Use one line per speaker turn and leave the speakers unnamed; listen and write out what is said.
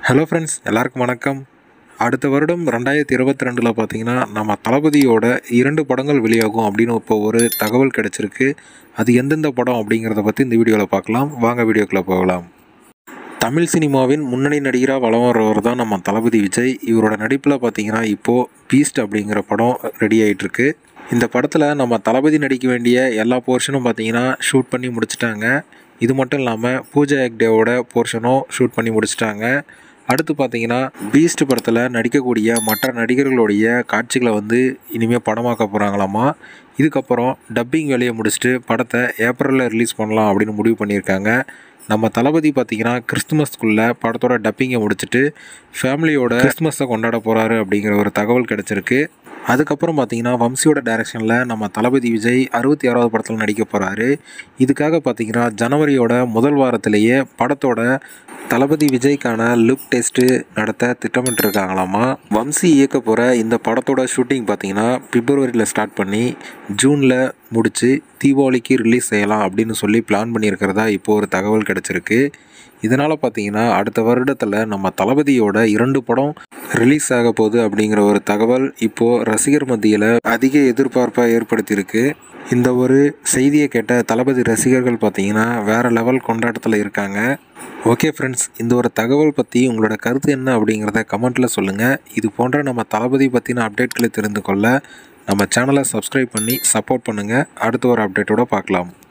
hello friends எல்லாருக்கும் வணக்கம் அடுத்த வருடம் ரெண்டாயிரத்தி இருபத்தி ரெண்டில் பார்த்தீங்கன்னா நம்ம தளபதியோட இரண்டு படங்கள் வெளியாகும் அப்படின்னு இப்போ ஒரு தகவல் கிடச்சிருக்கு அது எந்தெந்த படம் அப்படிங்கிறத பற்றி இந்த வீடியோவில் பார்க்கலாம் வாங்க வீடியோக்குள்ளே போகலாம் தமிழ் சினிமாவின் முன்னணி நடிகராக வலம் வரவர் தான் நம்ம தளபதி விஜய் இவரோட நடிப்பில் பார்த்தீங்கன்னா இப்போது பீஸ்ட் அப்படிங்கிற படம் ரெடி ஆகிட்டுருக்கு இந்த படத்தில் நம்ம தளபதி நடிக்க வேண்டிய எல்லா போர்ஷனும் பார்த்தீங்கன்னா ஷூட் பண்ணி முடிச்சிட்டாங்க இது மட்டும் இல்லாமல் பூஜா ஹெக்டேவோட போர்ஷனும் ஷூட் பண்ணி முடிச்சிட்டாங்க அடுத்து பார்த்தீங்கன்னா பீஸ்ட் படத்தில் நடிக்கக்கூடிய மற்ற நடிகர்களுடைய காட்சிகளை வந்து இனிமேல் படமாக்க போகிறாங்களாமா இதுக்கப்புறம் டப்பிங் வேலையை முடிச்சுட்டு படத்தை ஏப்ரலில் ரிலீஸ் பண்ணலாம் அப்படின்னு முடிவு பண்ணியிருக்காங்க நம்ம தளபதி பார்த்தீங்கன்னா கிறிஸ்துமஸ்க்குள்ளே படத்தோட டப்பிங்கை முடிச்சுட்டு ஃபேமிலியோட கிறிஸ்துமஸை கொண்டாட போகிறாரு அப்படிங்கிற ஒரு தகவல் கிடச்சிருக்கு அதுக்கப்புறம் பார்த்தீங்கன்னா வம்சியோட டைரக்ஷனில் நம்ம தளபதி விஜய் அறுபத்தி ஆறாவது படத்தில் நடிக்க போகிறாரு இதுக்காக பார்த்தீங்கன்னா ஜனவரியோட முதல் வாரத்திலேயே படத்தோட தளபதி விஜய்க்கான லுக் டெஸ்ட்டு நடத்த திட்டமிட்டுருக்காங்களாமா வம்சி இயக்க போகிற இந்த படத்தோட ஷூட்டிங் பார்த்தீங்கன்னா பிப்ரவரியில் ஸ்டார்ட் பண்ணி ஜூனில் முடித்து தீபாவளிக்கு ரிலீஸ் செய்யலாம் அப்படின்னு சொல்லி பிளான் பண்ணியிருக்கிறதா இப்போது ஒரு தகவல் கிடச்சிருக்கு இதனால் பார்த்தீங்கன்னா அடுத்த வருடத்தில் நம்ம தளபதியோட இரண்டு படம் ரிலீஸ் ஆக போகுது அப்படிங்கிற ஒரு தகவல் இப்போது ரசிகர் மத்தியில் அதிக எதிர்பார்ப்பை ஏற்படுத்தியிருக்கு இந்த ஒரு செய்தியை கேட்ட தளபதி ரசிகர்கள் பார்த்தீங்கன்னா வேறு லெவல் கொண்டாட்டத்தில் இருக்காங்க ஓகே ஃப்ரெண்ட்ஸ் இந்த ஒரு தகவல் பற்றி உங்களோட கருத்து என்ன அப்படிங்கிறத கமெண்ட்டில் சொல்லுங்கள் இது போன்ற நம்ம தளபதி பற்றின அப்டேட்களை தெரிந்து கொள்ள நம்ம சேனலை சப்ஸ்கிரைப் பண்ணி சப்போர்ட் பண்ணுங்கள் அடுத்த ஒரு அப்டேட்டோட பார்க்கலாம்